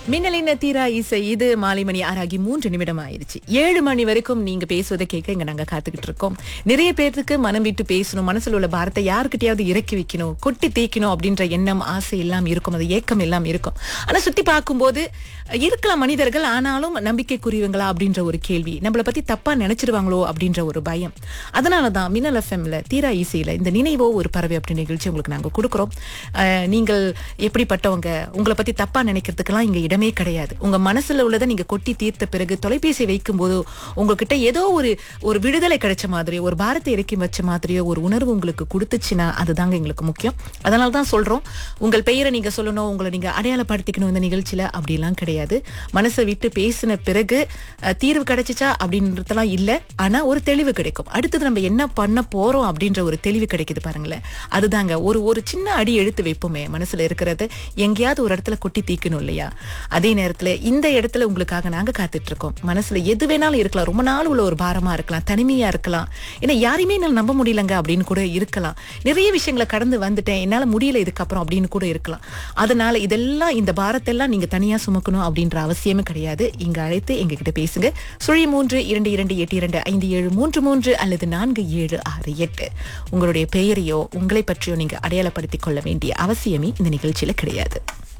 மின்னலின் தீரா இசை இது மாலை மணி ஆறாகி மூன்று நிமிடம் ஆயிருச்சு ஏழு மணி வரைக்கும் நீங்க பேசுவதை கேட்க இங்க நாங்க காத்துக்கிட்டு இருக்கோம் நிறைய பேருக்கு மனம் விட்டு பேசணும் மனசுல உள்ள பாரத்தை யாருக்கிட்டயாவது இறக்கி வைக்கணும் கொட்டி தேய்க்கணும் அப்படின்ற எண்ணம் ஆசை எல்லாம் இருக்கும் அது ஏக்கம் எல்லாம் இருக்கும் ஆனா சுத்தி பார்க்கும்போது இருக்கலாம் மனிதர்கள் ஆனாலும் நம்பிக்கைக்குரியவங்களா அப்படின்ற ஒரு கேள்வி நம்மளை பத்தி தப்பா நினைச்சிருவாங்களோ அப்படின்ற ஒரு பயம் அதனாலதான் மின்னல் எஃப்எம்ல தீரா இசையில இந்த நினைவோ ஒரு பறவை அப்படி நிகழ்ச்சி உங்களுக்கு நாங்க கொடுக்குறோம் அஹ், நீங்கள் எப்படிப்பட்டவங்க உங்களை பத்தி தப்பா நினைக்கிறதுக்கெல்லாம் இங்க இடமே கிடையாது உங்க மனசுல உள்ளதை நீங்க கொட்டி தீர்த்த பிறகு தொலைபேசி வைக்கும் போது உங்ககிட்ட ஏதோ ஒரு ஒரு விடுதலை கிடைச்ச மாதிரி ஒரு பாரத்தை இறக்கி வச்ச மாதிரியோ ஒரு உணர்வு உங்களுக்கு கொடுத்துச்சுன்னா அதுதாங்க எங்களுக்கு முக்கியம் அதனால தான் சொல்றோம் உங்கள் பெயரை நீங்க சொல்லணும் உங்களை நீங்க அடையாளப்படுத்திக்கணும் இந்த நிகழ்ச்சியில அப்படிலாம் கிடையாது மனசை விட்டு பேசின பிறகு அஹ், தீர்வு கிடைச்சிச்சா அப்படின்றதெல்லாம் இல்ல ஆனா ஒரு தெளிவு கிடைக்கும் அடுத்தது நம்ம என்ன பண்ண போறோம் அப்படின்ற ஒரு தெளிவு கிடைக்குது பாருங்களேன் அதுதாங்க ஒரு ஒரு சின்ன அடி எடுத்து வைப்போமே மனசுல இருக்கிறது எங்கேயாவது ஒரு இடத்துல கொட்டி தீக்கணும் இல்லையா அதே நேரத்துல இந்த இடத்துல உங்களுக்காக நாங்க காத்துட்டு இருக்கோம் மனசுல எது வேணாலும் இருக்கலாம் ரொம்ப நாள் உள்ள ஒரு பாரமா இருக்கலாம் தனிமையா இருக்கலாம் ஏன்னா யாரையுமே என்னால நம்ப முடியலங்க அப்படின்னு கூட இருக்கலாம் நிறைய விஷயங்களை கடந்து வந்துட்டேன் என்னால முடியல இதுக்கப்புறம் அப்படின்னு கூட இருக்கலாம் அதனால இதெல்லாம் இந்த பாரத்தெல்லாம் நீங்க தனியா சுமக்கணும் அப்படின்ற அவசியமே கிடையாது இங்க அழைத்து எங்க கிட்ட பேசுங்க சுழி மூன்று இரண்டு இரண்டு எட்டு இரண்டு ஐந்து ஏழு மூன்று மூன்று அல்லது நான்கு ஏழு ஆறு எட்டு உங்களுடைய பெயரையோ உங்களை பற்றியோ நீங்க அடையாளப்படுத்திக் கொள்ள வேண்டிய அவசியமே இந்த நிகழ்ச்சியில கிடையாது